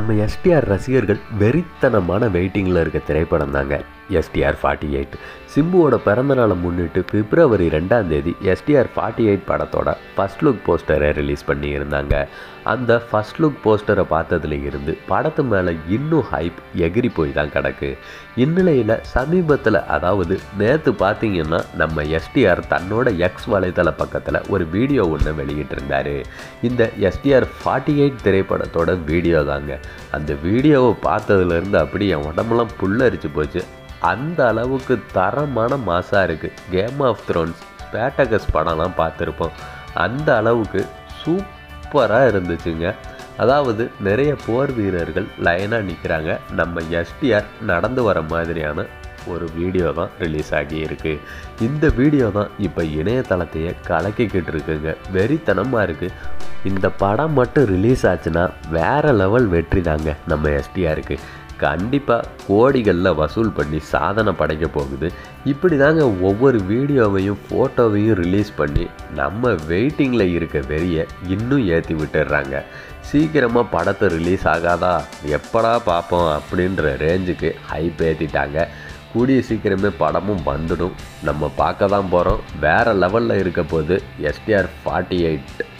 நம்ம எஸ்டிஆர் ரசிகர்கள் வெறித்தனமான வெயிட்டிங்கில் இருக்க திரைப்படம் தாங்க எஸ்டிஆர் ஃபார்ட்டி எயிட் சிம்புவோட பிறந்தநாளை முன்னிட்டு பிப்ரவரி ரெண்டாம் தேதி எஸ்டிஆர் ஃபார்ட்டி எயிட் படத்தோட ஃபஸ்ட் லுக் போஸ்டரை ரிலீஸ் பண்ணியிருந்தாங்க அந்த ஃபஸ்ட் லுக் போஸ்டரை பார்த்ததுல இருந்து படத்து மேலே இன்னும் ஹைப் எகிரி போய் தான் கிடக்கு இந்நிலையில் சமீபத்தில் அதாவது நேற்று பார்த்தீங்கன்னா நம்ம எஸ்டிஆர் தன்னோட எக்ஸ் வலைத்தள பக்கத்தில் ஒரு வீடியோ ஒன்று வெளியிட்டிருந்தாரு இந்த எஸ்டிஆர் ஃபார்ட்டி எயிட் திரைப்படத்தோட வீடியோ தாங்க அந்த வீடியோவை பார்த்ததுலேருந்து அப்படி என் உடம்பெல்லாம் புல்லரிச்சு போச்சு அந்த அளவுக்கு தரமான மாசாக இருக்குது கேம் ஆஃப் த்ரோன்ஸ் பேட்டகஸ் படம்லாம் பார்த்துருப்போம் அந்த அளவுக்கு சூப்பராக இருந்துச்சுங்க அதாவது நிறைய போர் வீரர்கள் லைனாக நிற்கிறாங்க நம்ம எஸ்டிஆர் நடந்து வர மாதிரியான ஒரு வீடியோ தான் ரிலீஸ் ஆகி இருக்கு இந்த வீடியோ தான் இப்போ இணையதளத்தையே கலக்கிக்கிட்டு இருக்குங்க வெறித்தனமாக இருக்குது இந்த படம் மட்டும் ரிலீஸ் ஆச்சுன்னா வேற லெவல் வெற்றி தாங்க நம்ம எஸ்டிஆருக்கு கண்டிப்பாக கோடிகளில் வசூல் பண்ணி சாதனை படைக்க போகுது இப்படி தாங்க ஒவ்வொரு வீடியோவையும் ஃபோட்டோவையும் ரிலீஸ் பண்ணி நம்ம வெயிட்டிங்கில் இருக்க வெறியை இன்னும் ஏற்றி விட்டுடுறாங்க சீக்கிரமாக படத்தை ரிலீஸ் ஆகாதா எப்படா பார்ப்போம் அப்படின்ற ரேஞ்சுக்கு ஹைப் ஏற்றிட்டாங்க கூடிய சீக்கிரமே படமும் வந்துடும் நம்ம பார்க்க தான் போகிறோம் வேறு லெவலில் இருக்க போது எஸ்டிஆர் ஃபார்ட்டி எயிட்